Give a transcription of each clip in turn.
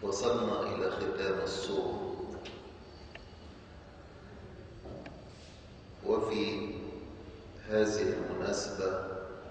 وصلنا إلى ختام الصوم وفي هذه المناسبة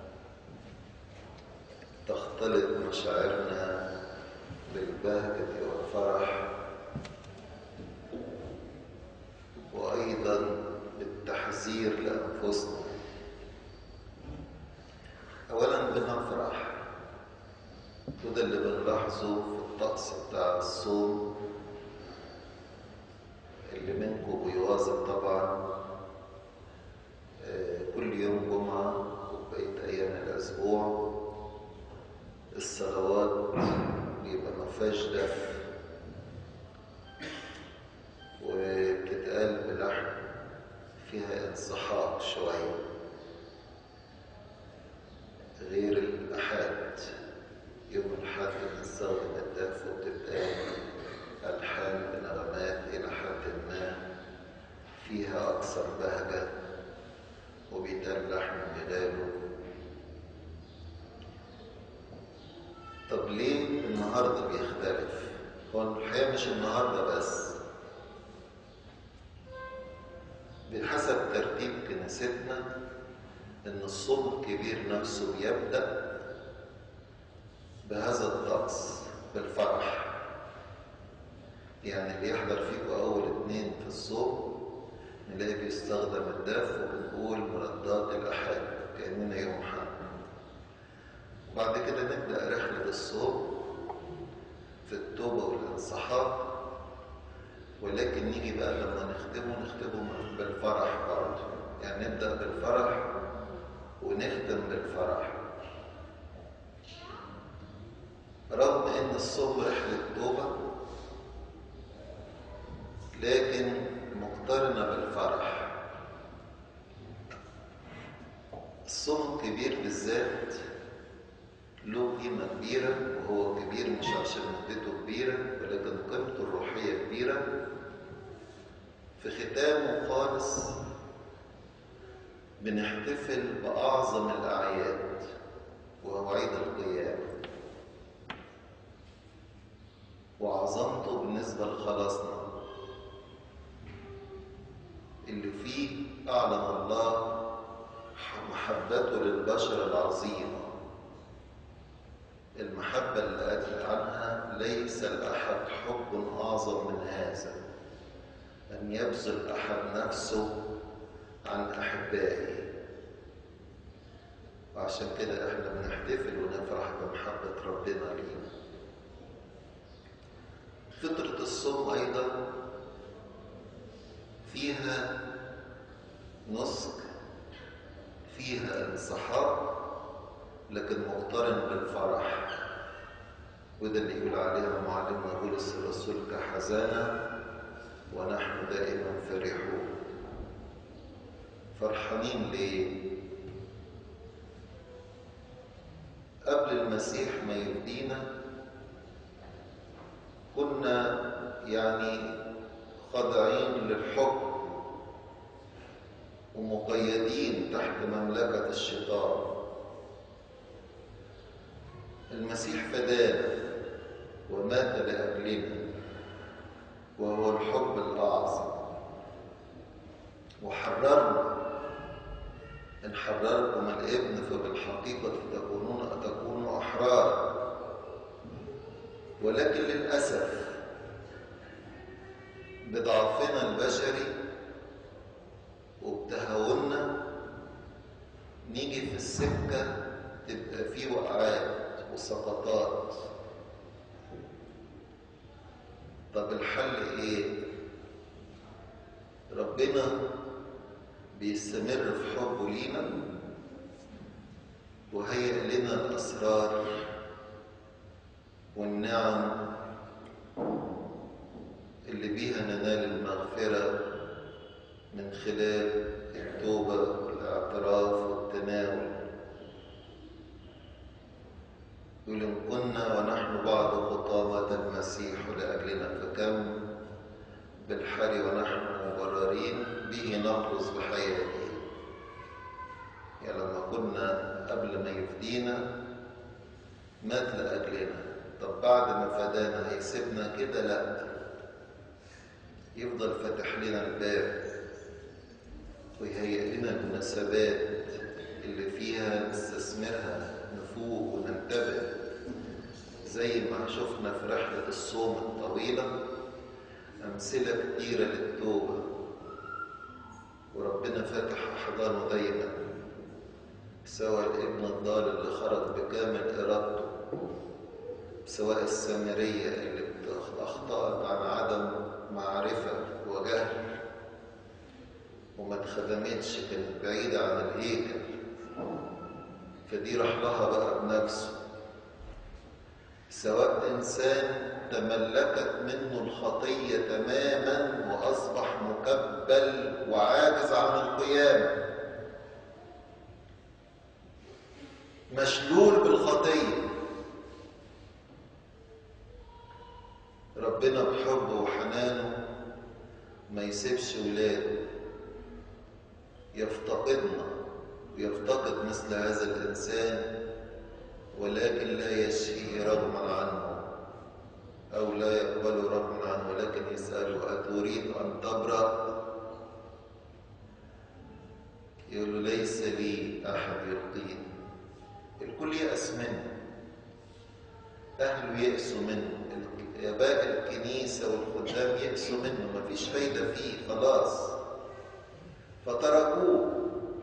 تختلط مشاعرنا بالبهجة والفرح وأيضا بالتحذير لأنفسنا أولا بنفرح وده اللي بنلاحظه في الطقس بتاع الصوم اللي منكم بيواظب طبعا كل يوم جمعة وبقية أيام الأسبوع الصلوات بيبقى مفيهاش دف وبتتقال بلحن فيها انصحاء شوية غير الأحد يوم الأحد بنستخدم الدف وبتتقال ألحان بنغمات إلى حد ما فيها أكثر بهجة وبيتقال لحن جلاله طب ليه النهارده بيختلف؟ هو الحقيقة مش النهارده بس بحسب ترتيب كنيستنا ان الصوم الكبير نفسه بيبدا بهذا الطقس بالفرح يعني اللي يحضر فيكم اول اتنين في الصوم نلاقي بيستخدم الدف وبنقول مردات الاحاد كاننا يوم حد وبعد كده نبدا رحله الصوم في التوبه والانصحاء ولكن نيجي بقى لما نختمه نختمه بالفرح برضه يعني نبدأ بالفرح ونختم بالفرح رغم ان الصوم رحلة توبة لكن مقترنة بالفرح الصوم الكبير بالذات له قيمة كبيرة وهو كبير مش عشان مدته كبيرة ولكن قيمته الروحية كبيرة في ختامه خالص بنحتفل بأعظم الأعياد وهو عيد القيامة وعظمته بالنسبة لخلاصنا اللي فيه أعلن الله محبته للبشر العظيمة المحبة اللي قال عنها ليس لأحد حب أعظم من هذا أن يبذل أحد نفسه عن أحبائه وعشان كده احنا بنحتفل ونفرح بمحبة ربنا لينا فطرة الصوم أيضا فيها نسك فيها انصحاء لكن مقترن بالفرح وده اللي يقول عليها معلمنا بولس الرسول كحزانة ونحن دائما فرحون فرحانين ليه قبل المسيح ما يبدينا كنا يعني خاضعين للحكم ومقيدين تحت مملكة الشيطان المسيح فدانا ومات لأجلنا وهو الحب الأعظم وحررنا إن حرركم الابن فبالحقيقة تكونون تكونوا أحرارا ولكن للأسف بضعفنا البشري وبتهاوننا نيجي في السكة تبقى فيه وقعات وسقطات طب الحل ايه ربنا بيستمر في حبه لينا وهيئ لنا الاسرار والنعم اللي بيها ننال المغفره من خلال التوبه والاعتراف والتناول يقول إن كنا ونحن بعد خطامة المسيح لأجلنا فكم بالحري ونحن مبررين به نخلص بحياته يعني لما كنا قبل ما يفدينا مات لأجلنا طب بعد ما فدانا هيسيبنا كده لا يفضل فاتح لنا الباب ويهيئ لنا المناسبات اللي فيها نستثمرها نفوق وننتبه زي ما شفنا في رحلة الصوم الطويلة أمثلة كتيرة للتوبة وربنا فتح أحضانه دايما سواء الابن الضال اللي خرج بكامل إرادته سواء السامرية اللي أخطأت عن عدم معرفة وجهل وما اتخدمتش كانت بعيدة عن الهيكل فدي راح لها بقى بنفسه سواء إنسان تملكت منه الخطية تماما وأصبح مكبل وعاجز عن القيام مشلول بالخطية ربنا بحبه وحنانه ما يسيبش ولاده يفتقدنا ويفتقد مثل هذا الإنسان ولكن لا يشفيه رغما عنه أو لا يقبله رغما عنه ولكن يسأله أتريد أن تبرأ يقول له ليس لي أحد يلقيني الكل يأس منه أهله يأسوا منه آباء الكنيسة والخدام يأسوا منه مفيش فايدة فيه خلاص فتركوه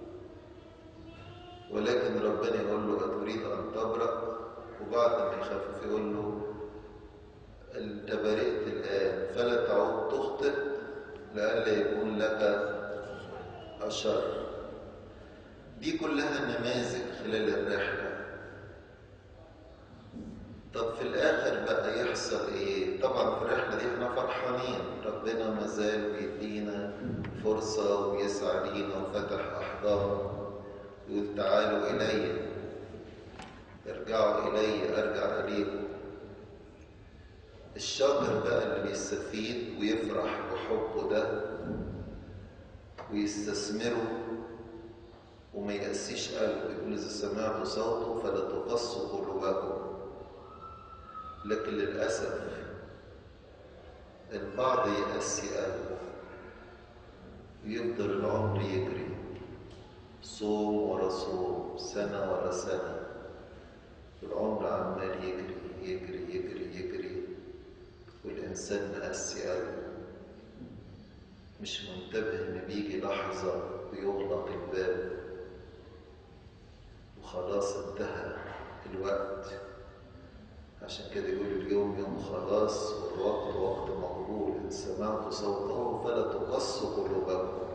ولكن ربنا يقول له أتريد أن تبرأ وبعد ما يخفف يقول له أنت برئت الآن فلا تعود تخطئ لئلا يكون لك أشر دي كلها نماذج خلال الرحلة طب في الآخر بقى يحصل إيه؟ طبعا في الرحلة دي احنا فرحانين ربنا ما زال بيدينا فرصة ويسعى لينا وفتح أحضانه يقول تعالوا إلي ارجعوا إلي أرجع إليكم الشاطر بقى اللي بيستفيد ويفرح بحبه ده ويستثمره وما يقسيش قلبه يقول إذا سمعت صوته فلا تقصوا قلوبكم لكن للأسف البعض يقسي قلبه ويفضل العمر يجري صوم ورا صوم سنة ورا سنة العمر عمال يجري يجري يجري يجري والإنسان مقسي قلبه مش منتبه إن بيجي لحظة ويغلق الباب وخلاص انتهى الوقت عشان كده يقول اليوم يوم خلاص والوقت وقت مقبول إن سمعت صوته فلا تقص قلوبكم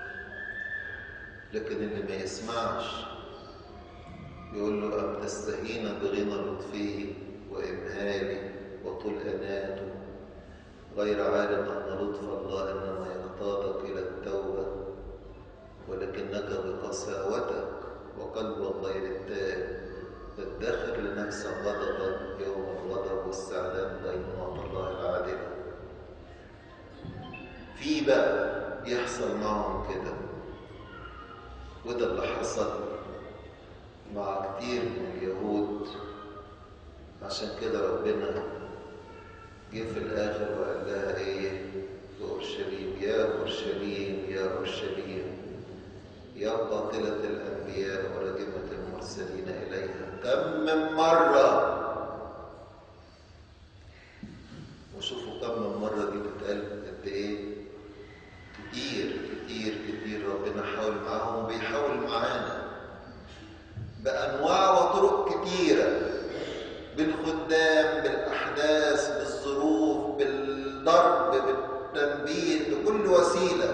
لكن اللي ما يسمعش يقول له أم تستهين بغنى لطفه وإمهاله وطول أناته غير عالم أن لطف الله إنما يقتادك إلى التوبة ولكنك بقساوتك وقلبك غير التائب تدخر لنفسك غضبا يوم الغضب واستعلام دينونة الله العادلة في بقى يحصل معهم كده وده اللي حصل مع كتير من اليهود عشان كده ربنا جه في الآخر وقال لها إيه في أورشليم يا أورشليم يا أورشليم يا قاتلة الأنبياء وراجمة المرسلين إليها كم من مرة وشوفوا كم من مرة دي بتتقال قد إيه كتير كتير كتير ربنا حاول معاهم وبيحاول معانا بأنواع وطرق كتيرة بالخدام بالأحداث بالظروف بالضرب بالتنبيه بكل وسيلة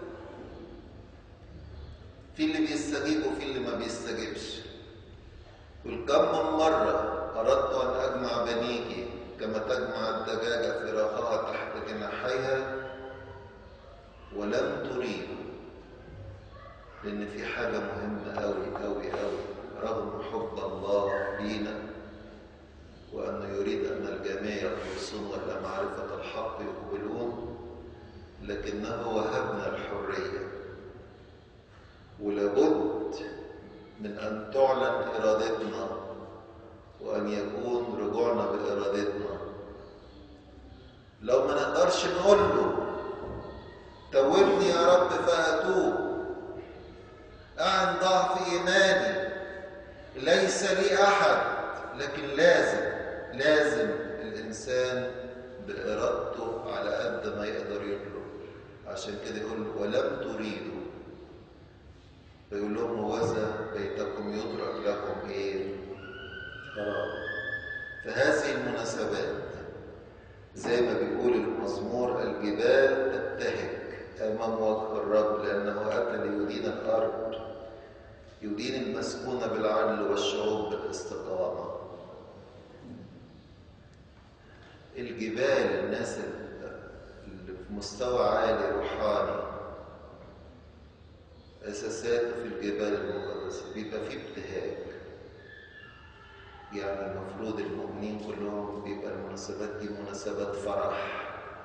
في اللي بيستجيب وفي اللي ما بيستجيبش والكم من مرة أردت أن أجمع بنيك كما تجمع الدجاجة فراخها تحت جناحيها ولم تريد لأن في حاجة مهمة أوي أوي أوي رغم حب الله لينا وأنه يريد أن الجميع يخلصون وإلى معرفة الحق يقبلون لكنه وهبنا الحرية ولابد من أن تعلن إرادتنا وأن يكون رجوعنا بإرادتنا نقدرش نقول له توبني يا رب فأتوب أعن ضعف إيماني ليس لي أحد لكن لازم لازم الإنسان بإرادته على قد ما يقدر يطلب عشان كده يقول ولم تريدوا فيقول لهم وذا بيتكم يترك لكم ايه خراب فهذه المناسبات زي ما بيقول المزمور الجبال تبتهج امام وجه الرب لانه اتى ليدين الارض يدين المسكونه بالعدل والشعوب بالاستقامه الجبال الناس اللي في مستوى عالي روحاني أساساته في الجبال المقدسة بيبقى فيه ابتهاج يعني المفروض المؤمنين كلهم بيبقى المناسبات دي مناسبات فرح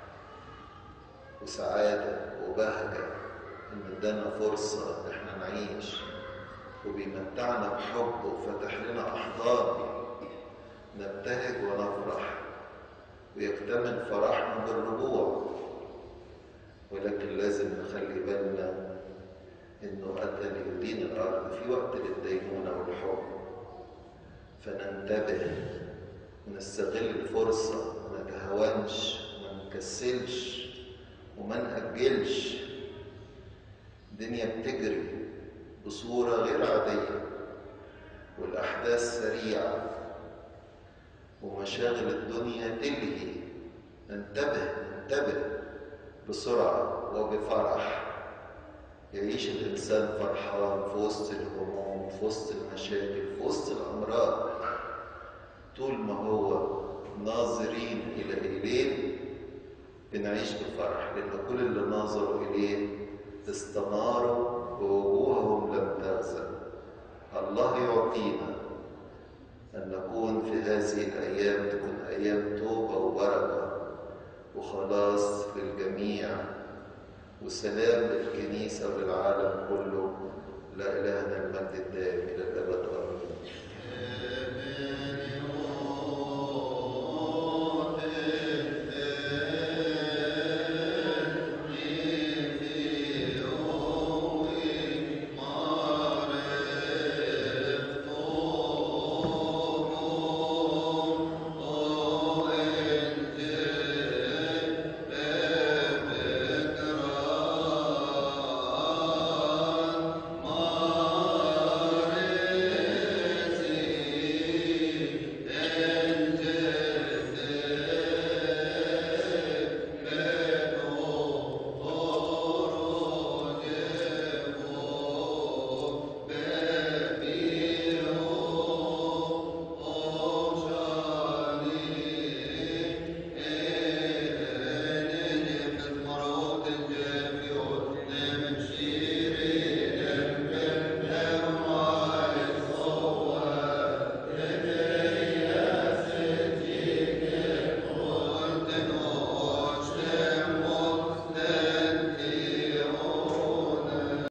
وسعادة وبهجة إن ادانا فرصة إن إحنا نعيش وبيمتعنا بحبه وفتح لنا أحضان نبتهج ونفرح ويكتمل فرحنا بالرجوع ولكن لازم نخلي بالنا انه اتى ليدين الارض في وقت للدينونه والحكم فننتبه ونستغل الفرصه ما نتهاونش وما نكسلش وما نأجلش الدنيا بتجري بصورة غير عادية والأحداث سريعة ومشاغل الدنيا تلهي ننتبه ننتبه بسرعة وبفرح يعيش الإنسان فرحان في وسط الهموم في وسط المشاكل في وسط الأمراض طول ما هو ناظرين إلى إليه بنعيش بفرح لأن كل اللي ناظروا إليه استناروا ووجوههم لم تغزل الله يعطينا أن نكون في هذه الأيام تكون أيام توبة وبركة وخلاص للجميع وسلام للكنيسة وللعالم كله لا إلهنا المجد الدائم إلى الأبد آمين